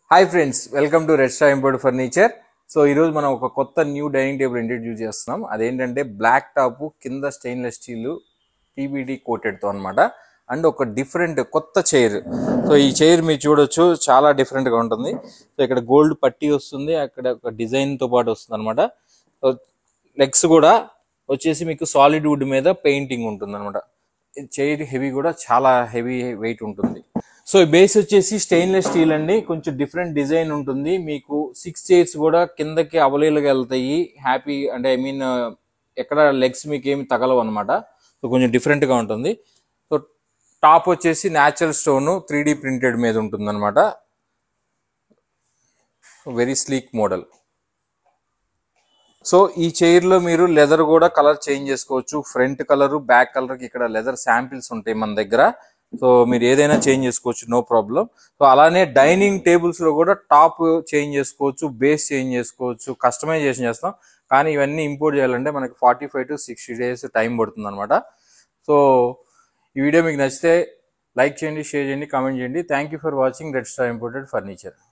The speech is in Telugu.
hi friends welcome to Red Star import furniture so ఈరోజు మనం ఒక కొత్త న్యూ డైనింగ్ టేబుల్ ఇంట్రడ్యూస్ చేస్తున్నాం అదేంటంటే బ్లాక్ టాప్ కింద స్టెయిన్లెస్ స్టీల్ పీబీడి కోటెడ్తో అనమాట అండ్ ఒక డిఫరెంట్ కొత్త చైర్ సో ఈ చైర్ మీరు చూడొచ్చు చాలా డిఫరెంట్గా ఉంటుంది సో ఇక్కడ గోల్డ్ పట్టీ వస్తుంది అక్కడ ఒక డిజైన్తో పాటు వస్తుంది అనమాట సో లెగ్స్ కూడా వచ్చేసి మీకు సాలిడ్ వుడ్ మీద పెయింటింగ్ ఉంటుంది అనమాట చైర్ హెవీ కూడా చాలా హెవీ వెయిట్ ఉంటుంది సో ఈ బేస్ వచ్చేసి స్టెయిన్లెస్ స్టీల్ అండి కొంచెం డిఫరెంట్ డిజైన్ ఉంటుంది మీకు సిక్స్ చైర్స్ కూడా కిందకి అవలీలుగా వెళ్తాయి హ్యాపీ అంటే ఐ మీన్ ఎక్కడ లెగ్స్ మీకు ఏమి తగలవు అనమాట సో కొంచెం different గా ఉంటుంది సో టాప్ వచ్చేసి natural stone three D printed మీద ఉంటుంది అనమాట వెరీ స్లీక్ మోడల్ సో ఈ చైర్ లో మీరు లెదర్ కూడా కలర్ చేంజ్ చేసుకోవచ్చు ఫ్రంట్ కలర్ బ్యాక్ కలర్ కి ఇక్కడ లెదర్ శాంపిల్స్ ఉంటాయి మన దగ్గర సో మీరు ఏదైనా చేంజ్ చేసుకోవచ్చు నో ప్రాబ్లం సో అలానే డైనింగ్ టేబుల్స్ లో కూడా టాప్ చేంజ్ చేసుకోవచ్చు బేస్ చేంజ్ చేసుకోవచ్చు కస్టమైజేషన్ చేస్తాం కానీ ఇవన్నీ ఇంపోర్ట్ చేయాలంటే మనకి forty five to sixty days time పడుతుంది అనమాట సో ఈ వీడియో మీకు నచ్చితే లైక్ చేయండి షేర్ చేయండి కామెంట్ చేయండి thank you for watching Red Star imported furniture